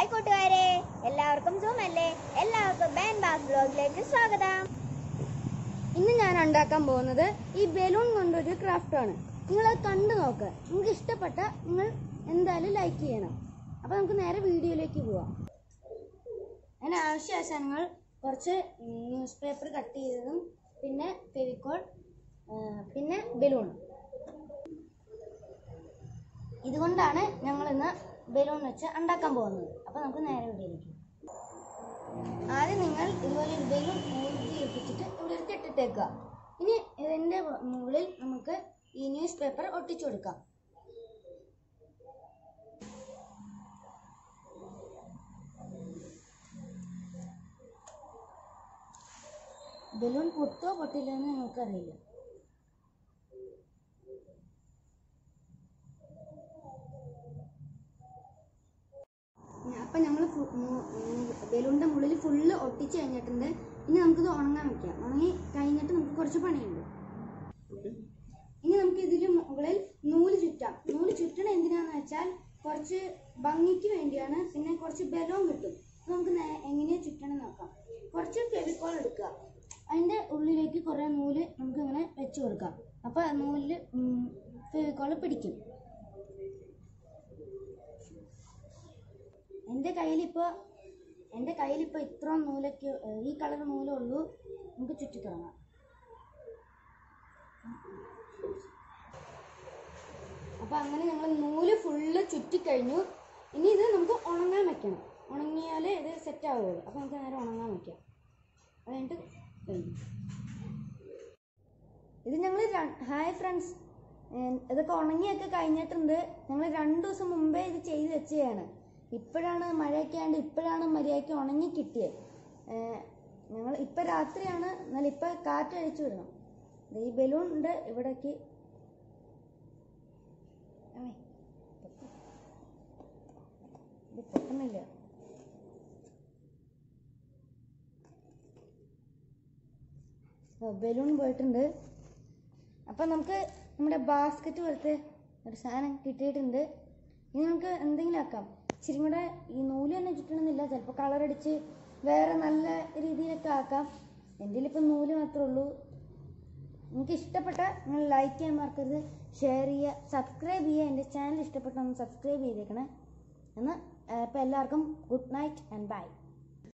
കൂട്ടുകാരെ എല്ലാവർക്കും സുഖമല്ലേ എല്ലാവർക്കും ബാൻ ബാസ് ബ്ലോഗിലേക്ക് സ്വാഗതം ഇന്ന് ഞാൻ ഉണ്ടാക്കാൻ പോകുന്നത് ഈ ബലൂൺ കൊണ്ടൊരു ക്രാഫ്റ്റാണ് നിങ്ങളത് കണ്ടു നോക്ക് നിങ്ങൾക്ക് ഇഷ്ടപ്പെട്ട നിങ്ങൾ എന്തായാലും ലൈക്ക് ചെയ്യണം അപ്പോൾ നമുക്ക് നേരെ വീഡിയോയിലേക്ക് പോവാം അതിന് ആവശ്യ സാധനങ്ങൾ കുറച്ച് ന്യൂസ് പേപ്പർ കട്ട് ചെയ്തതും പിന്നെ ഫെവിക്കോൾ പിന്നെ ബലൂൺ ഇതുകൊണ്ടാണ് ഞങ്ങൾ ഇന്ന് ബലൂൺ വെച്ച് ഉണ്ടാക്കാൻ പോകുന്നത് അപ്പോൾ നമുക്ക് നേരെ വീഡിയോയിലേക്ക് പോവാം. ആദ്യം നിങ്ങൾ ഇതുപോലെ ഒരു ബലൂൺ ഊരി ഏൽപ്പിച്ചിട്ട് ഇവിടെ ഒരു കെട്ടിട്ടേക്കുക ഇനി ഇതിൻ്റെ മുകളിൽ നമുക്ക് ഈ ന്യൂസ് പേപ്പർ ഒട്ടിച്ചു കൊടുക്കാം ബലൂൺ പൊട്ടോ പൊട്ടില്ല എന്ന് ഞങ്ങൾക്കറിയില്ല അപ്പം ഞങ്ങൾ ബലൂണിൻ്റെ മുകളിൽ ഫുള്ള് ഒട്ടിച്ച് കഴിഞ്ഞിട്ടുണ്ട് ഇനി നമുക്കിത് ഉണങ്ങാൻ വെക്കാം ഉണങ്ങി കഴിഞ്ഞിട്ട് നമുക്ക് കുറച്ച് പണിയുണ്ട് ഇനി നമുക്ക് ഇതിൽ മുകളിൽ നൂല് ചുറ്റാം നൂല് ചുറ്റണ എന്തിനാന്ന് വെച്ചാൽ കുറച്ച് ഭംഗിക്ക് വേണ്ടിയാണ് പിന്നെ കുറച്ച് ബലവും കിട്ടും അപ്പൊ നമുക്ക് നേ- എങ്ങനെയാ ചുറ്റണം നോക്കാം കുറച്ച് ഫെവിക്കോൾ എടുക്കുക അതിൻ്റെ ഉള്ളിലേക്ക് കുറേ നൂല് നമുക്ക് ഇങ്ങനെ വെച്ച് കൊടുക്കാം അപ്പോൾ നൂലിൽ ഫെവിക്കോൾ പിടിക്കും എൻ്റെ കയ്യിലിപ്പോൾ എൻ്റെ കയ്യിലിപ്പോൾ ഇത്ര നൂലൊക്കെ ഏഹ്, ഈ കളർ നൂലേ ഉള്ളൂ നമുക്ക് ചുറ്റിത്തുടങ്ങാം അപ്പോൾ അങ്ങനെ ഞങ്ങൾ നൂല് ഫുള്ള് ചുറ്റിക്കഴിഞ്ഞു ഇനി ഇത് നമുക്ക് ഉണങ്ങാൻ വെക്കണം ഉണങ്ങിയാലേ ഇത് സെറ്റ് ആവുകയുള്ളൂ അപ്പോൾ നമുക്ക് നേരെ ഉണങ്ങാൻ വെക്കാം അത് കഴിഞ്ഞിട്ട് കഴിഞ്ഞു ഇത് ഞങ്ങൾ ഹായ് ഫ്രണ്ട്സ് ഇതൊക്കെ ഉണങ്ങിയൊക്കെ കഴിഞ്ഞിട്ടുണ്ട് ഞങ്ങൾ രണ്ട് ദിവസം മുമ്പേ ഇത് ചെയ്ത് വെച്ചതാണ് ഇപ്പോഴാണ് മഴയൊക്കെ ആയതുകൊണ്ട് ഇപ്പോഴാണ് മര്യാദയ്ക്ക് ഉണങ്ങി കിട്ടിയത് ഞങ്ങൾ ഇപ്പം രാത്രിയാണ് എന്നാൽ ഇപ്പം കാറ്റ് അഴിച്ചു വിടണം ദേ ഈ ബലൂൺ ഉണ്ട് ഇവിടേക്ക് അമ്മേ, പൊക്ക്. ഇത് പൊട്ടുന്നില്ല ബലൂൺ പോയിട്ടുണ്ട് അപ്പം നമുക്ക് നമ്മുടെ ബാസ്ക്കറ്റ് പോലത്തെ ഒരു സാധനം കിട്ടിയിട്ടുണ്ട് ഇനി നമുക്ക് എന്തെങ്കിലും ആക്കാം ഇച്ചിരി കൂടെ ഈ നൂല് തന്നെ ചുറ്റണമെന്നില്ല ചിലപ്പോൾ കളറടിച്ച് വേറെ നല്ല രീതിയിലൊക്കെ ആക്കാം എൻ്റെ ഇപ്പം നൂല് മാത്രമേ ഉള്ളൂ നിങ്ങൾക്ക് ഇഷ്ടപ്പെട്ട നിങ്ങൾ ലൈക്ക് ചെയ്യാൻ മറക്കരുത് ഷെയർ ചെയ്യുക സബ്സ്ക്രൈബ് ചെയ്യുക എൻ്റെ ചാനൽ ഇഷ്ടപ്പെട്ട ഒന്ന് സബ്സ്ക്രൈബ് ചെയ്തേക്കണേ എന്നാൽ ഇപ്പോൾ എല്ലാവർക്കും ഗുഡ് നൈറ്റ് ആൻഡ് ബൈ